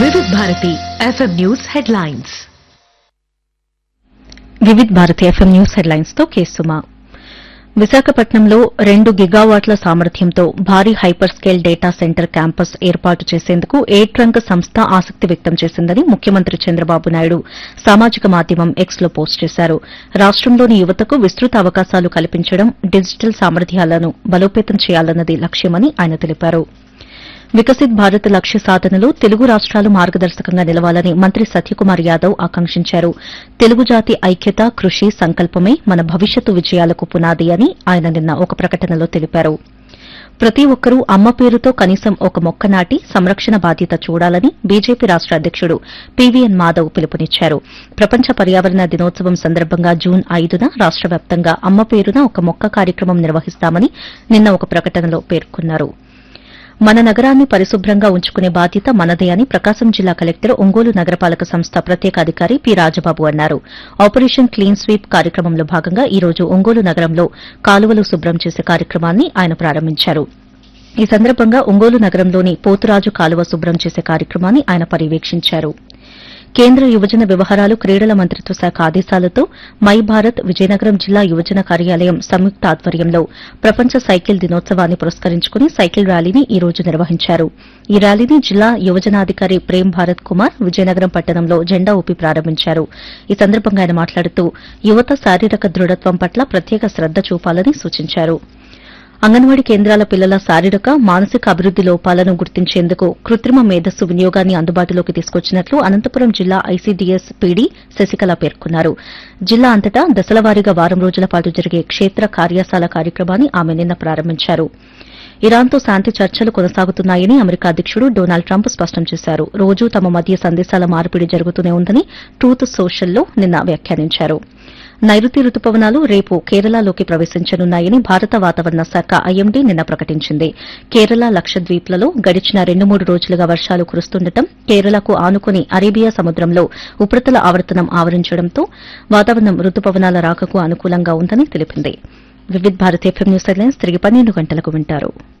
వివిధ Bharati FM news headlines Vividh Bharati FM news headlines తో కేసుమా విశాఖపట్నంలో రెండు గిగావాట్ల సామర్థ్యంతో భారీ hyper scale data centre campus ఏర్పాటు చేసేందుకు ఎయిర్ ట్రంక్ సంస్థ ఆసక్తి వ్యక్తం చేసిందని ముఖ్యమంత్రి చంద్రబాబు నాయుడు సామాజిక మాధ్యమం ఎక్స్ లో పోస్ట్ చేశారు రాష్టంలోని యువతకు విస్తృత అవకాశాలు కల్పించడం డిజిటల్ సామర్థ్యాలను బలోపేతం చేయాలన్నది లక్ష్యమని ఆయన తెలిపారు వికసిత్ భారత్ లక్ష్య సాధనలో తెలుగు రాష్ట్రాలు మార్గదర్శకంగా నిలవాలని మంత్రి సత్యకుమార్ యాదవ్ ఆకాంక్షించారు తెలుగు జాతి ఐక్యత కృషి సంకల్పమే మన భవిష్యత్తు విజయాలకు పునాది అని ఆయన నిన్న ఒక ప్రకటనలో తెలిపారు ప్రతి ఒక్కరూ అమ్మ పేరుతో కనీసం ఒక మొక్క నాటి సంరక్షణ బాధ్యత చూడాలని బీజేపీ రాష్ట అధ్యకుడు పీవీఎన్ మాధవ్ పిలుపునిచ్చారు ప్రపంచ పర్యావరణ దినోత్సవం సందర్భంగా జూన్ ఐదున రాష్ట వ్యాప్తంగా అమ్మ పేరున ఒక మొక్క కార్యక్రమం నిర్వహిస్తామని నిన్న ఒక ప్రకటనలో పేర్కొన్నారు మన నగరాన్ని పరిశుభ్రంగా ఉంచుకునే బాధ్యత మనదే అని ప్రకాశం జిల్లా కలెక్టర్ ఒంగోలు నగరపాలక సంస్థ ప్రత్యేక అధికారి పి రాజబాబు అన్నారు ఆపరేషన్ క్లీన్ స్వీప్ కార్యక్రమంలో భాగంగా ఈ రోజు ఒంగోలు నగరంలో కాలువలు శుభ్రం చేసే కార్యక్రమాన్ని ఆయన ప్రారంభించారు ఈ సందర్భంగా ఒంగోలు నగరంలోని పోతురాజు కాలువ శుభ్రం చేసే కార్యక్రమాన్ని ఆయన పర్యవేక్షించారు కేంద్ర యువజన వ్యవహారాలు క్రీడల మంత్రిత్వ శాఖ ఆదేశాలతో మై భారత్ విజయనగరం జిల్లా యువజన కార్యాలయం సంయుక్త ఆధ్వర్యంలో ప్రపంచ సైకిల్ దినోత్సవాన్ని పురస్కరించుకుని సైకిల్ ర్యాలీని ఈ రోజు నిర్వహించారు ఈ ర్యాలీని జిల్లా యువజనాధికారి ప్రేమ్ భారత్ కుమార్ విజయనగరం పట్టణంలో జెండా ఊపి ప్రారంభించారు ఈ సందర్భంగా ఆయన మాట్లాడుతూ యువత శారీరక దృఢత్వం పట్ల ప్రత్యేక శ్రద్ద చూపాలని సూచించారు అంగన్వాడీ కేంద్రాల పిల్లల శారీరక మానసిక అభివృద్ది లోపాలను గుర్తించేందుకు కృత్రిమ మేధస్సు వినియోగాన్ని అందుబాటులోకి తీసుకొచ్చినట్లు అనంతపురం జిల్లా ఐసీడీఎస్ పీడీ శశికళ పేర్కొన్నారు జిల్లా అంతటా దశలవారీగా వారం రోజుల పాటు జరిగే క్షేత్ర కార్యశాల కార్యక్రమాన్ని ఆమె నిన్న ప్రారంభించారు ఇరాన్తో శాంతి చర్చలు కొనసాగుతున్నాయని అమెరికా అధ్యకుడు డొనాల్డ్ ట్రంప్ స్పష్టం చేశారు రోజూ తమ మధ్య సందేశాల మార్పిడి జరుగుతూనే ఉందని ట్రూత్ సోషల్లో నిన్న వ్యాఖ్యానించారు నైరుతి రుతుపవనాలు రేపు కేరళలోకి ప్రవేశించనున్నాయని భారత వాతావరణ శాఖ ఐఎండీ నిన్న ప్రకటించింది కేరళ లక్షద్వీప్లలో గడిచిన రెండు మూడు రోజులుగా వర్షాలు కురుస్తుండటం కేరళకు ఆనుకుని అరేబియా సముద్రంలో ఉపరితల ఆవర్తనం ఆవరించడంతో వాతావరణం రుతుపవనాల రాకకు అనుకూలంగా ఉందని తెలిపింది Vividh Bharat FM news headlines తిరిగి పన్నెండు గంటలకు వింటారు